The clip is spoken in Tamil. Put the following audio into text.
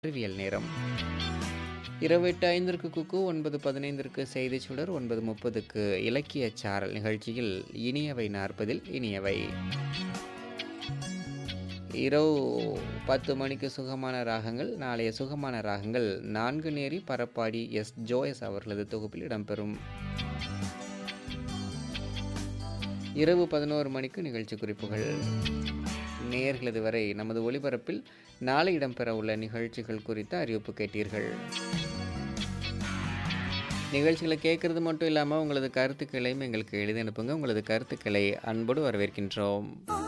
அறிவியல் நேரம் இரவு எட்டு ஐந்திற்கு குக்கு ஒன்பது பதினைந்திற்கு செய்திச் சுடர் ஒன்பது முப்பதுக்கு இலக்கிய சாரல் நிகழ்ச்சியில் இனியவை நாற்பதில் இனியவை இரவு பத்து மணிக்கு சுகமான ராகங்கள் நாளைய சுகமான ராகங்கள் நான்கு நேரி பரப்பாடி எஸ் ஜோயஸ் அவர்களது தொகுப்பில் இடம்பெறும் இரவு பதினோரு மணிக்கு நிகழ்ச்சி குறிப்புகள் நேர்களது வரை நமது ஒளிபரப்பில் நாளை இடம்பெற உள்ள நிகழ்ச்சிகள் குறித்த அறிவிப்பு கேட்டீர்கள் நிகழ்ச்சிகளை கேட்கறது மட்டும் இல்லாமல் உங்களது கருத்துக்களையும் எங்களுக்கு எழுதி அனுப்புங்க உங்களது கருத்துக்களை அன்போடு வரவேற்கின்றோம்